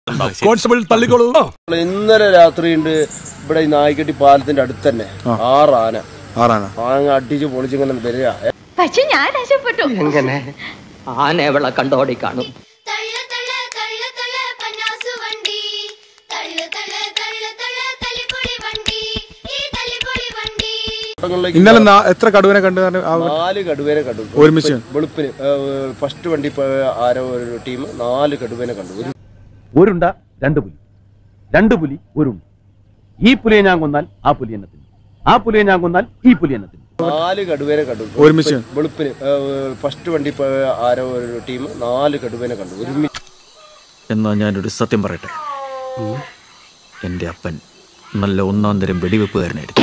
Constable തള്ളിക്കോളൂ ഇന്നലെ രാത്രിയുണ്ട് ഇവിടെ ഈ നായിക്കട്ടി പാലത്തിന്റെ അടുത്ത് തന്നെ ആറ് ആന ആറാണ് ആന അടിച്ച് പൊളിച്ചിങ്ങനെ വരിക പക്ഷെ ഞാൻ രക്ഷപ്പെട്ടു എങ്ങനെ ആന എവളെ കണ്ടോടി കാണും തള്ളു തള്ളു തള്ളു തള്ളു പന്നാസു വണ്ടി തള്ളു തള്ളു തള്ളു തള്ളു തല്ലിപ്പൊളി വണ്ടി ഈ തല്ലിപ്പൊളി വണ്ടി തോട്ടങ്ങളിലേക്ക് ഇന്നലെ നാ- എത്ര കടുവനെ കണ്ടു കാരണം ആ നാല് കടുവേനെ കണ്ടു ഒരുമിച്ച്? വെളുപ്പിന് ഫസ്റ്റ് വണ്ടി പോയ ആരോ ഒരു ടീം നാല് കടുവേനെ കണ്ടു ഒരു ഒരുണ്ട രണ്ട് പുലി രണ്ട് പുലി ഒരുണ്ട ഈ പുലിയെ ഞാൻ കൊന്നാൽ ആ പുലി എന്നെ തിന്നും ആ പുലിയെ ഞാൻ കൊന്നാൽ ഈ പുലി എന്നെ തിന്നും നാല് കടുവേനെ കണ്ടു ഒരുമിച്ച്? വെളുപ്പിന് ഫസ്റ്റ് വണ്ടി പോയ ആരോ ഒരു ടീം നാല് കടുവേനെ കണ്ടു ഒരുമിച്ച് എന്നാ ഞാനൊരു സത്യം പറയട്ടെ എന്റെ അപ്പൻ നല്ല ഒന്നാം തരം വെടിവെപ്പുകാരനായിരുന്നു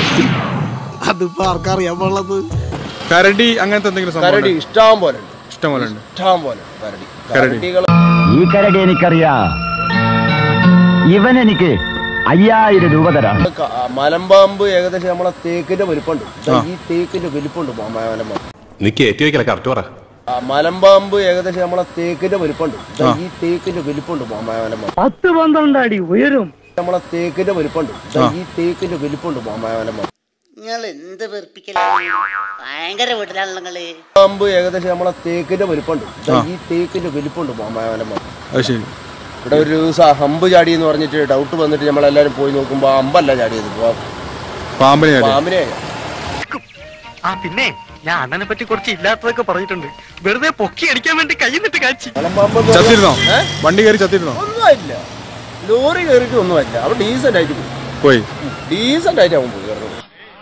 കരടി അങ്ങനത്തെ എന്തെങ്കിലും സംഭവം കരടി ഇഷ്ടം പോലെ ഉണ്ട് ഇഷ്ടംപോലെ ഉണ്ട് ഇഷ്ടം പോലെ ഉണ്ട് കരടി കരടി. കരടികൾ ഈ കരടി എനിക്കറിയാ ഇവൻ എനിക്ക് അയ്യായിരം രൂപ തരാം ക- മലമ്പാമ്പ് ഏകദേശം നമ്മളെ തേക്കിന്റെ വലിപ്പമുണ്ട് ദാ ഈ തേക്കിന്റെ വലിപ്പമുണ്ട് മ- മലമ്പാമ്പ് നീ കയറ്റി വെക്കല കറക്റ്റ് പറ ആ മലമ്പാമ്പ് ഏകദേശം നമ്മളെ തേക്കിന്റെ വലിപ്പമുണ്ട് ദാ ഈ തേക്കിന്റെ വലിപ്പമുണ്ട് മ- മലമ്പാമ്പ് പത്ത് പന്ത്രണ്ട് അടി ഉയരും നമ്മളെ തേക്കിന്റെ വലിപ്പമുണ്ട് ദാ ഈ തേക്കിന്റെ വലിപ്പമുണ്ട് മ- മലമ്പാമ്പ് നിങ്ങൾ എന്ത് വെറുപ്പിക്കലാണ് ഭയങ്കര വീട്ടിലാണല്ലോ നിങ്ങള് പാമ്പ് ഏകദേശം നമ്മളെ തേക്കിന്റെ വലിപ്പമുണ്ട് ദാ ഈ തേക്കിന്റെ വലിപ്പമുണ്ട് മ- മലമ്പാമ്പ് അത് ശരി ഇവിടെ ഒരു ദിവസം ഹമ്പ് ചാടി എന്ന് പറഞ്ഞിട്ട് ഡൗട്ട് വന്നിട്ട് നമ്മളെല്ലാരും പോയി നോക്കുമ്പോ അമ്പല്ല ചാടിയത് പാ- പാമ്പിനെ കരടി. പാമ്പിനെ ആ പിന്നെ ഞാൻ അണ്ണനെ പറ്റി കുറച്ച് ഇല്ലാത്തതൊക്കെ പറഞ്ഞിട്ടുണ്ട് വെറുതെ പൊക്കി അടിക്കാൻ വേണ്ടി കൈ നിട്ട് കാച്ചി മലമ്പാമ്പ് എന്ന് പറഞ്ഞാ- ചത്തിരുന്നോ ഏ? വണ്ടി കയറി ചത്തിരുന്നോ ഒന്നുമില്ല ലോറി കയറിയിട്ട് ഒന്നുമില്ല അവൻ ഡീസന്റ് ആയിട്ട് പോയി പോയി ഡീസന്റ് ആയിട്ട് അവൻ പോയി കയറുന്നത്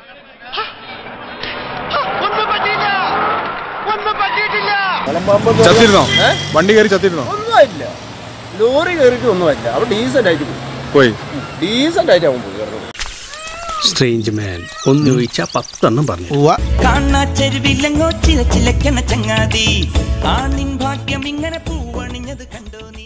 മലമ്പാമ്പ് എന്ന് പറഞ്ഞാ- ചത്തിരുന്നോ ഏ? വണ്ടി കയറി ചത്തിരുന്നോ ഒന്നുമില്ല ലോറി കയറിയിട്ട് ഒന്നുമില്ല അവൻ ഡീസന്റ് ആയിട്ട് പോയി പോയി ഡീസന്റ് ആയിട്ട് അവൻ പോയി കയറുന്നത് സ്ട്രേഞ്ച് മാൻ ഒന്ന് ചോദിച്ചാ പത്തെണ്ണം പറഞ്ഞു കാണാച്ചെരുവില്ലങ്ങോ ചില ചിലക്കണ ചങ്ങാതി ആ നിൻ ഭാഗ്യം ഇങ്ങനെ പൂവണിഞ്ഞത് കണ്ടോ നീ